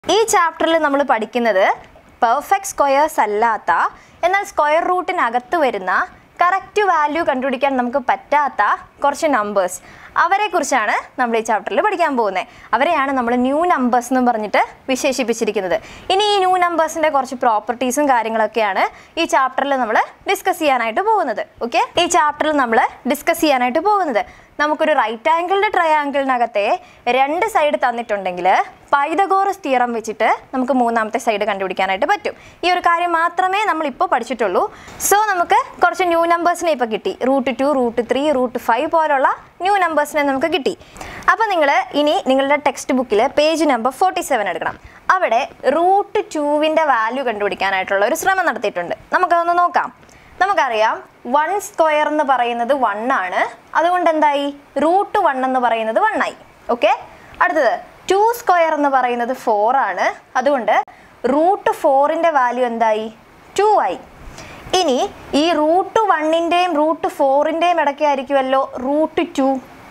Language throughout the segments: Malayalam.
ഈ ചാപ്റ്ററിൽ നമ്മൾ പഠിക്കുന്നത് പെർഫെക്റ്റ് സ്ക്വയേഴ്സ് അല്ലാത്ത എന്നാൽ സ്ക്വയർ റൂട്ടിനകത്ത് വരുന്ന കറക്റ്റ് വാല്യൂ കണ്ടുപിടിക്കാൻ നമുക്ക് പറ്റാത്ത കുറച്ച് നമ്പേഴ്സ് അവരെ കുറിച്ചാണ് നമ്മൾ ഈ ചാപ്റ്ററിൽ പഠിക്കാൻ പോകുന്നത് അവരെയാണ് നമ്മൾ ന്യൂ നമ്പേഴ്സ് എന്ന് പറഞ്ഞിട്ട് വിശേഷിപ്പിച്ചിരിക്കുന്നത് ഇനി ഈ ന്യൂ നമ്പേഴ്സിന്റെ കുറച്ച് പ്രോപ്പർട്ടീസും കാര്യങ്ങളൊക്കെയാണ് ഈ ചാപ്റ്ററിൽ നമ്മൾ ഡിസ്കസ് ചെയ്യാനായിട്ട് പോകുന്നത് ഓക്കെ ഈ ചാപ്റ്ററിൽ നമ്മൾ ഡിസ്കസ് ചെയ്യാനായിട്ട് പോകുന്നത് നമുക്കൊരു റൈറ്റ് ആംഗിളിൻ്റെ ട്രയാങ്കിളിനകത്തെ രണ്ട് സൈഡ് തന്നിട്ടുണ്ടെങ്കിൽ പൈതഗോറസ് തിയറം വെച്ചിട്ട് നമുക്ക് മൂന്നാമത്തെ സൈഡ് കണ്ടുപിടിക്കാനായിട്ട് പറ്റും ഈ ഒരു കാര്യം മാത്രമേ നമ്മൾ ഇപ്പോൾ പഠിച്ചിട്ടുള്ളൂ സോ നമുക്ക് കുറച്ച് ന്യൂ നമ്പേഴ്സിനെ ഇപ്പോൾ കിട്ടി root two root three root five പോലുള്ള ന്യൂ നമ്പേഴ്സിനെ നമുക്ക് കിട്ടി അപ്പോൾ നിങ്ങൾ ഇനി നിങ്ങളുടെ ടെക്സ്റ്റ് ബുക്കിൽ പേജ് നമ്പർ ഫോർട്ടി സെവൻ എടുക്കണം അവിടെ റൂട്ട് ടുവിൻ്റെ വാല്യൂ കണ്ടുപിടിക്കാനായിട്ടുള്ള ഒരു ശ്രമം നടത്തിയിട്ടുണ്ട് നമുക്കതൊന്ന് നോക്കാം നമുക്കറിയാം വൺ സ്ക്വയർ എന്ന് പറയുന്നത് വൺ ആണ് അതുകൊണ്ട് എന്തായി റൂട്ട് വൺ എന്ന് പറയുന്നത് വൺ ആയി ഓക്കെ അടുത്തത് ടു സ്ക്വയർ എന്ന് പറയുന്നത് ഫോർ ആണ് അതുകൊണ്ട് റൂട്ട് ഫോറിൻ്റെ വാല്യൂ എന്തായി ടു ആയി ഇനി ഈ റൂട്ട് വണ്ണിൻ്റെയും റൂട്ട് ഫോറിൻ്റെയും ഇടയ്ക്കായിരിക്കുമല്ലോ റൂട്ട് ടു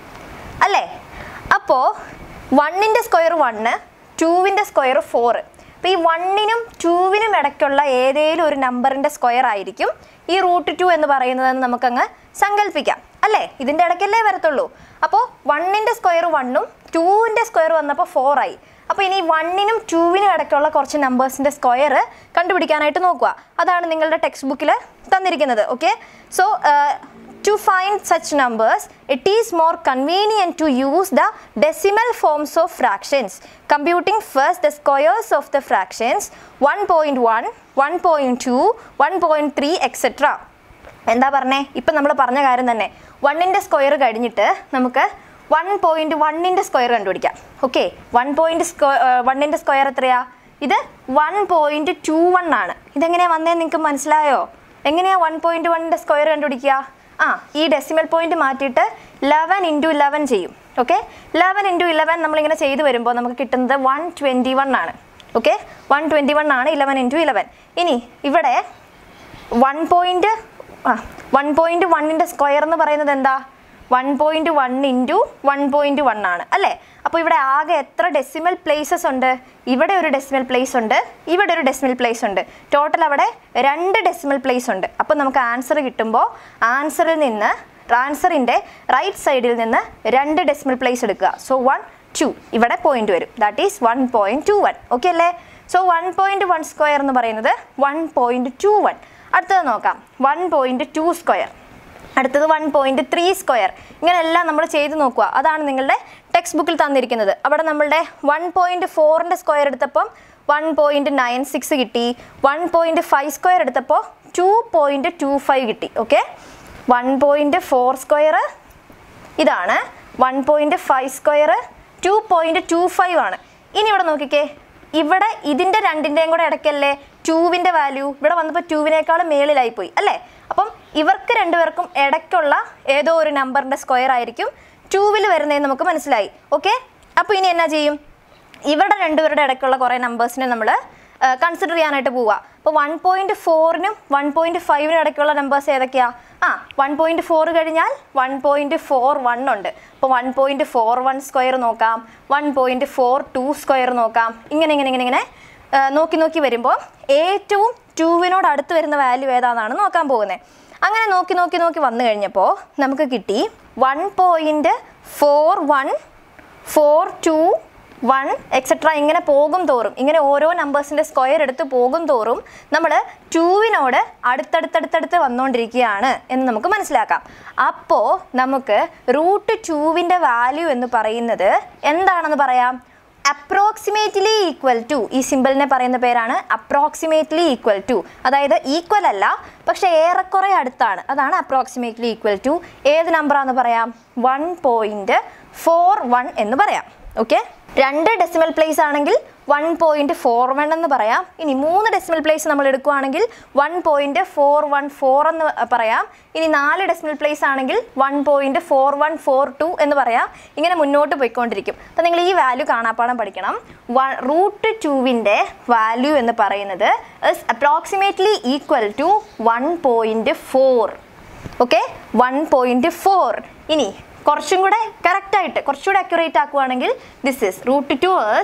അല്ലേ അപ്പോൾ വണ്ണിൻ്റെ സ്ക്വയർ വണ്ണ് ടൂവിൻ്റെ സ്ക്വയർ ഫോറ് അപ്പോൾ ഈ വണ്ണിനും ടൂവിനും ഇടയ്ക്കുള്ള ഏതേലും ഒരു നമ്പറിൻ്റെ സ്ക്വയർ ആയിരിക്കും ഈ റൂട്ട് ടു എന്ന് പറയുന്നതെന്ന് നമുക്കങ്ങ് സങ്കല്പിക്കാം അല്ലേ ഇതിൻ്റെ ഇടയ്ക്കല്ലേ വരത്തുള്ളൂ അപ്പോൾ വണ്ണിൻ്റെ സ്ക്വയർ വണ്ണും ടൂവിൻ്റെ സ്ക്വയർ വന്നപ്പോൾ ഫോറായി അപ്പോൾ ഇനി വണ്ണിനും ടൂവിനും ഇടയ്ക്കുള്ള കുറച്ച് നമ്പേഴ്സിൻ്റെ സ്ക്വയർ കണ്ടുപിടിക്കാനായിട്ട് നോക്കുക അതാണ് നിങ്ങളുടെ ടെക്സ്റ്റ് ബുക്കിൽ തന്നിരിക്കുന്നത് okay so To find such numbers, it is more convenient to use the decimal forms of fractions. Computing first the squares of the fractions 1.1, 1.2, 1.3, etc. എന്താ പറഞ്ഞേ ഇപ്പം നമ്മൾ പറഞ്ഞ കാര്യം തന്നെ വണ്ണിൻ്റെ സ്ക്വയർ കഴിഞ്ഞിട്ട് നമുക്ക് വൺ പോയിൻറ്റ് വണ്ണിൻ്റെ സ്ക്വയർ കണ്ടുപിടിക്കാം ഓക്കെ വൺ പോയിൻറ്റ് സ്ക്വ വണ്ണിൻ്റെ സ്ക്വയർ എത്രയാ ഇത് വൺ പോയിൻറ്റ് ടു വൺ ആണ് ഇതെങ്ങനെയാണ് വന്നതെന്ന് നിങ്ങൾക്ക് മനസ്സിലായോ എങ്ങനെയാണ് വൺ പോയിൻറ്റ് വണ്ണിൻ്റെ സ്ക്വയർ കണ്ടുപിടിക്കുക ആ ഈ ഡെസിമൽ പോയിന്റ് മാറ്റിയിട്ട് ലെവൻ ഇൻറ്റു ഇലവൻ ചെയ്യും ഓക്കെ ലെവൻ ഇൻറ്റു ഇലവൻ നമ്മളിങ്ങനെ ചെയ്തു വരുമ്പോൾ നമുക്ക് കിട്ടുന്നത് വൺ ട്വൻറ്റി വൺ ആണ് ഓക്കെ വൺ ട്വൻറ്റി വൺ ആണ് ഇലവൻ ഇൻറ്റു ഇലവൻ ഇനി ഇവിടെ വൺ പോയിൻറ്റ് ആ വൺ പോയിൻറ്റ് വണ്ണിൻ്റെ സ്ക്വയർ എന്ന് പറയുന്നത് എന്താ one point one into one point one ആണ് അല്ലേ അപ്പോൾ ഇവിടെ ആകെ എത്ര ഡെസിമൽ പ്ലേസസ് ഉണ്ട് ഇവിടെ ഒരു ഡെസിമൽ പ്ലേസ് ഉണ്ട് ഇവിടെ ഒരു ഡെസിമൽ പ്ലേസ് ഉണ്ട് ടോട്ടൽ അവിടെ രണ്ട് ഡെസിമൽ പ്ലേസ് ഉണ്ട് അപ്പോൾ നമുക്ക് ആൻസർ കിട്ടുമ്പോൾ ആൻസറിൽ നിന്ന് ആൻസറിൻ്റെ റൈറ്റ് സൈഡിൽ നിന്ന് രണ്ട് ഡെസിമൽ പ്ലേസ് എടുക്കുക സോ വൺ ടു ഇവിടെ പോയിന്റ് വരും that is one point two one okay അല്ലേ so one point one square എന്ന് പറയുന്നത് വൺ പോയിൻറ്റ് ടു വൺ അടുത്തത് നോക്കാം വൺ പോയിൻറ്റ് ടു സ്ക്വയർ അടുത്തത് വൺ പോയിൻറ്റ് ത്രീ സ്ക്വയർ ഇങ്ങനെയെല്ലാം നമ്മൾ ചെയ്ത് നോക്കുക അതാണ് നിങ്ങളുടെ ടെക്സ്റ്റ് ബുക്കിൽ തന്നിരിക്കുന്നത് അവിടെ നമ്മളുടെ വൺ പോയിൻറ്റ് ഫോറിൻ്റെ സ്ക്വയർ എടുത്തപ്പം വൺ പോയിൻറ്റ് നയൻ സിക്സ് കിട്ടി വൺ പോയിൻറ്റ് ഫൈവ് സ്ക്വയർ എടുത്തപ്പോൾ ടു പോയിൻറ്റ് ടു ഫൈവ് കിട്ടി okay one point four square ഇതാണ് one point five square two point two five ആണ് ഇനി ഇവിടെ നോക്കിക്കേ ഇവിടെ ഇതിൻ്റെ രണ്ടിൻ്റെയും കൂടെ ഇടയ്ക്കല്ലേ ടൂവിൻ്റെ വാല്യൂ ഇവിടെ വന്നപ്പോൾ ടൂവിനേക്കാളും മേളിലായി പോയി അല്ലേ അപ്പം ഇവർക്ക് രണ്ടുപേർക്കും ഇടയ്ക്കുള്ള ഏതോ ഒരു നമ്പറിൻ്റെ സ്ക്വയർ ആയിരിക്കും ടൂവിൽ വരുന്നതെന്ന് നമുക്ക് മനസ്സിലായി ഓക്കെ അപ്പോൾ ഇനി എന്നാ ചെയ്യും ഇവിടെ രണ്ടുപേരുടെ ഇടയ്ക്കുള്ള കുറേ നമ്പേഴ്സിനെ നമ്മൾ കൺസിഡർ ചെയ്യാനായിട്ട് പോവുക അപ്പോൾ വൺ പോയിൻറ്റ് ഫോറിനും വൺ പോയിൻറ്റ് ഫൈവിനും ഇടയ്ക്കുള്ള നമ്പേഴ്സ് ഏതൊക്കെയാ ആ വൺ പോയിൻറ്റ് ഫോർ കഴിഞ്ഞാൽ വൺ പോയിൻറ്റ് ഫോർ വൺ ഉണ്ട് അപ്പോൾ one point four one square നോക്കാം one point four two square നോക്കാം ഇങ്ങനെ ഇങ്ങനെ ഇങ്ങനെ ഇങ്ങനെ ആ, നോക്കി നോക്കി വരുമ്പോൾ ഏറ്റവും ടൂവിനോട് അടുത്ത് വരുന്ന വാല്യൂ ഏതാണെന്നാണ് നോക്കാൻ പോകുന്നത് അങ്ങനെ നോക്കി നോക്കി നോക്കി വന്നു കഴിഞ്ഞപ്പോൾ നമുക്ക് കിട്ടി one point four one four two one etcetera ഇങ്ങനെ പോകും തോറും ഇങ്ങനെ ഓരോ നമ്പേഴ്സിൻ്റെ സ്ക്വയർ എടുത്ത് പോകും തോറും നമ്മൾ ടൂവിനോട് അടുത്തടുത്തടുത്തടുത്ത് വന്നുകൊണ്ടിരിക്കുകയാണ് എന്ന് നമുക്ക് മനസ്സിലാക്കാം അപ്പോൾ നമുക്ക് റൂട്ട് ടൂവിൻ്റെ വാല്യൂ എന്ന് പറയുന്നത് എന്താണെന്ന് പറയാം അപ്രോക്സിമേറ്റ്ലി ഈക്വൽ ടു ഈ സിമ്പിളിനെ പറയുന്ന പേരാണ് അപ്രോക്സിമേറ്റ്ലി ഈക്വൽ ടു അതായത് ഈക്വൽ അല്ല പക്ഷെ ഏറെക്കുറെ അടുത്താണ് അതാണ് അപ്രോക്സിമേറ്റ്ലി ഈക്വൽ ടു ഏത് നമ്പറാന്ന് പറയാം വൺ പോയിൻറ്റ് ഫോർ വൺ എന്ന് പറയാം ഓക്കെ രണ്ട് ഡെസിമൽ പ്ലേസ് ആണെങ്കിൽ വൺ പോയിൻറ്റ് ഫോർ വൺ എന്ന് പറയാം ഇനി മൂന്ന് ഡെസിമൽ പ്ലേസ് നമ്മൾ എടുക്കുകയാണെങ്കിൽ one point four one four എന്ന് പറയാം ഇനി നാല് ഡെസിമൽ പ്ലേസ് ആണെങ്കിൽ one point four one four two എന്ന് പറയാം ഇങ്ങനെ മുന്നോട്ട് പോയിക്കൊണ്ടിരിക്കും അപ്പം നിങ്ങൾ ഈ വാല്യൂ കാണാപ്പാടം പഠിക്കണം വൺ റൂട്ട് ടുവിൻ്റെ വാല്യൂ എന്ന് പറയുന്നത് is approximately equal to one point four okay one point four ഇനി കുറച്ചും കൂടെ കറക്റ്റായിട്ട് കുറച്ചുകൂടെ അക്യുറേറ്റ് ആക്കുവാണെങ്കിൽ ദിസ് ഇസ് റൂട്ട് ടു ഏഴ്സ്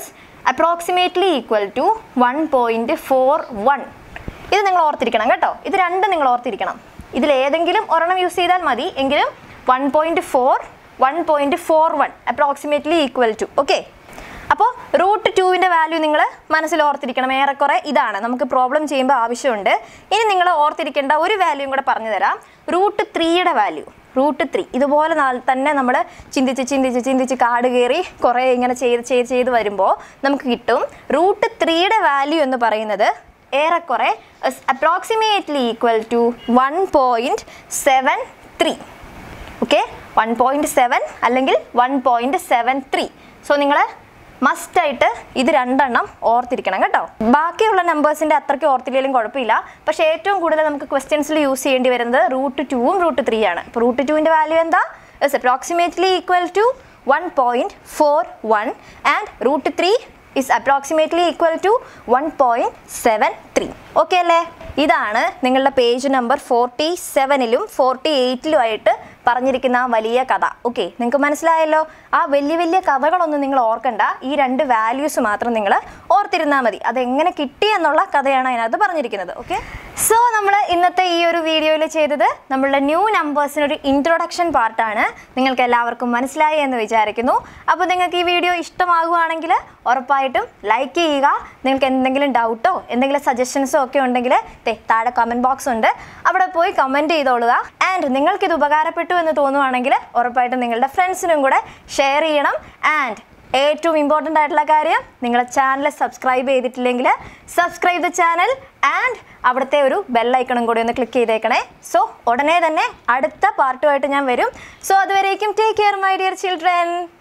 approximately equal to one point four one ഇത് നിങ്ങൾ ഓർത്തിരിക്കണം കേട്ടോ ഇത് രണ്ടും നിങ്ങൾ ഓർത്തിരിക്കണം ഇതിൽ ഏതെങ്കിലും ഒരെണ്ണം യൂസ് ചെയ്താൽ മതി എങ്കിലും one point four one point four one approximately equal to okay അപ്പോൾ റൂട്ട് ടുവിൻ്റെ വാല്യൂ നിങ്ങൾ മനസ്സിൽ ഓർത്തിരിക്കണം ഏറെക്കുറെ ഇതാണ് നമുക്ക് പ്രോബ്ലം ചെയ്യുമ്പോൾ ആവശ്യമുണ്ട് ഇനി നിങ്ങൾ ഓർത്തിരിക്കേണ്ട ഒരു വാല്യൂയും കൂടെ പറഞ്ഞു തരാം റൂട്ട് ത്രീയുടെ വാല്യൂ റൂട്ട് ത്രീ ഇതുപോലെ നാൾ- തന്നെ നമ്മൾ ചിന്തിച്ച് ചിന്തിച്ച് ചിന്തിച്ച് കാട് കയറി കുറേ ഇങ്ങനെ ചെയ്ത് ചെയ്ത് ചെയ്ത് വരുമ്പോൾ നമുക്ക് കിട്ടും റൂട്ട് ത്രീയുടെ വാല്യൂ എന്ന് പറയുന്നത് ഏറെക്കുറെ approximately equal to one point seven three okay one point seven അല്ലെങ്കിൽ one point seven three so നിങ്ങൾ മസ്റ്റായിട്ട് ഇത് രണ്ടെണ്ണം ഓർത്തിരിക്കണം കേട്ടോ ബാക്കിയുള്ള നമ്പേഴ്സിൻ്റെ അത്രയ്ക്ക് ഓർത്തില്ലെങ്കിലും കുഴപ്പമില്ല പക്ഷേ ഏറ്റവും കൂടുതൽ നമുക്ക് ക്വസ്റ്റ്യൻസിൽ യൂസ് ചെയ്യേണ്ടി വരുന്നത് റൂട്ട് ടുവും റൂട്ട് ത്രീ ആണ് ഇപ്പോൾ റൂട്ട് ടുവിൻ്റെ വാല്യൂ എന്താ is approximately equal to one point four one and root three is approximately equal to one point seven three okay അല്ലേ ഇതാണ് നിങ്ങളുടെ പേജ് നമ്പർ ഫോർട്ടി സെവനിലും ഫോർട്ടി എയ്റ്റിലും ആയിട്ട് പറഞ്ഞിരിക്കുന്ന ആ വലിയ കഥ ഓക്കെ നിങ്ങൾക്ക് മനസ്സിലായല്ലോ ആ വലിയ വലിയ കഥകളൊന്നും നിങ്ങൾ ഓർക്കണ്ട ഈ രണ്ട് വാല്യൂസ് മാത്രം നിങ്ങൾ ഓർത്തിരുന്നാൽ മതി അതെങ്ങനെ കിട്ടി എന്നുള്ള കഥയാണ് അതിനകത്ത് പറഞ്ഞിരിക്കുന്നത് ഓക്കെ സോ നമ്മൾ ഇന്നത്തെ ഈ ഒരു വീഡിയോയിൽ ചെയ്തത് നമ്മളുടെ ന്യൂ നമ്പേഴ്സിനൊരു ഇൻട്രൊഡക്ഷൻ പാർട്ടാണ് നിങ്ങൾക്ക് എല്ലാവർക്കും മനസ്സിലായി എന്ന് വിചാരിക്കുന്നു അപ്പോൾ നിങ്ങൾക്ക് ഈ വീഡിയോ ഇഷ്ടമാകുവാണെങ്കിൽ ഉറപ്പായിട്ടും ലൈക്ക് ചെയ്യുക നിങ്ങൾക്ക് എന്തെങ്കിലും ഡൗട്ടോ എന്തെങ്കിലും സജഷൻസോ ഒക്കെ ഉണ്ടെങ്കിൽ ദേ താഴെ കമൻറ്റ് ബോക്സ് ഉണ്ട് അവിടെ പോയി കമൻറ്റ് ചെയ്തോളുക ആൻഡ് നിങ്ങൾക്കിത് ഉപകാരപ്പെട്ടു എന്ന് തോന്നുവാണെങ്കിൽ ഉറപ്പായിട്ടും നിങ്ങളുടെ ഫ്രണ്ട്സിനും കൂടെ ഷെയർ ചെയ്യണം ആൻഡ് ഏറ്റവും ഇമ്പോർട്ടൻ്റ് ആയിട്ടുള്ള കാര്യം നിങ്ങളുടെ ചാനൽ സബ്സ്ക്രൈബ് ചെയ്തിട്ടില്ലെങ്കിൽ സബ്സ്ക്രൈബ് ദ ചാനൽ ആൻഡ് അവിടുത്തെ ഒരു ബെല്ലൈക്കണും കൂടി ഒന്ന് ക്ലിക്ക് ചെയ്തേക്കണേ സോ ഉടനെ തന്നെ അടുത്ത പാർട്ടുമായിട്ട് ഞാൻ വരും സോ അതുവരേക്കും take care my dear children